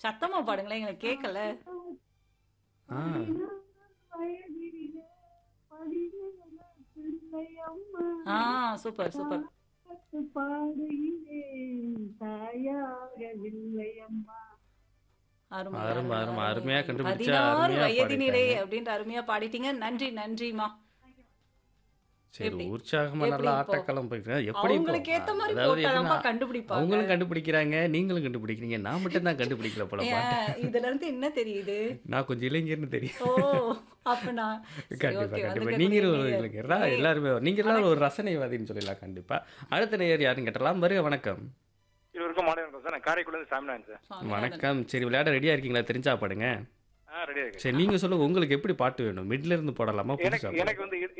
சத்தமா பாடுங்களேன் எனக்கு கேட்கல ஆ வயதினிலே பதினேழு பிள்ளையம்மா. ஆ சூப்பர் சூப்பர் பாட்டு பாடுகிறேன் தாயாகவில்லை அம்மா அருமை அருமை, அருமை. அருமையா கண்டுபிடிச்சா, பதினாறு அருமையா வயதினிலே பாடிட்டாங்க. அப்படின்ட்டு அருமையா பாடிட்டீங்க நன்றி நன்றிமா சரி எப்படி? உற்சாகமா எப்படி நல்லா இப்போ? ஆட்டக்களம் போயிட்டு எப்படி இப்போ? அவங்களுக்கு ஏத்த மாதிரி அதாவது போட்டாதான்ப்பா எப்படின்னா, கண்டுபிடிப்பாங்க அவங்களும் கண்டுபிடிக்கிறாங்க நீங்களும் கண்டுபிடிக்கிறீங்க நான் மட்டும் தான் கண்டுபிடிக்கல போல பாட்டு ஏன், இதுல இருந்து என்ன தெரியுது நான் கொஞ்சம் இளைஞர்னு தெரியும் ஓ அப்ப நான் சரி, கண்டிப்பா okay, கண்டிப்பா வந்துக்கக்கூடிய நீங்களும் ஒரு நேயர். இளைஞரா ஏய், எல்லாருமே நீங்க எல்லாரும் ஒரு ரசனைவாதின்னு சொல்லலாம் கண்டிப்பா அடுத்த நேயர் யாருன்னு கேட்டலாம் வருக வணக்கம் இருவருக்கும் மாலை வணக்கம் சார் நான் காரைக்குடிலேருந்து சாமிநாதன் சார் சுவாமிநாதன். வணக்கம் சரி விளையாட ரெடியா இருக்கீங்களா தெரிஞ்சா பாடுங்க ஆ ரெடியாக இருக்கு சரி நீங்க சொல்லுங்க உங்களுக்கு எப்படி பாட்டு வேணும் மிட்ல இருந்து போடலாமா புதுசா எனக்கு எனக்கு வந்து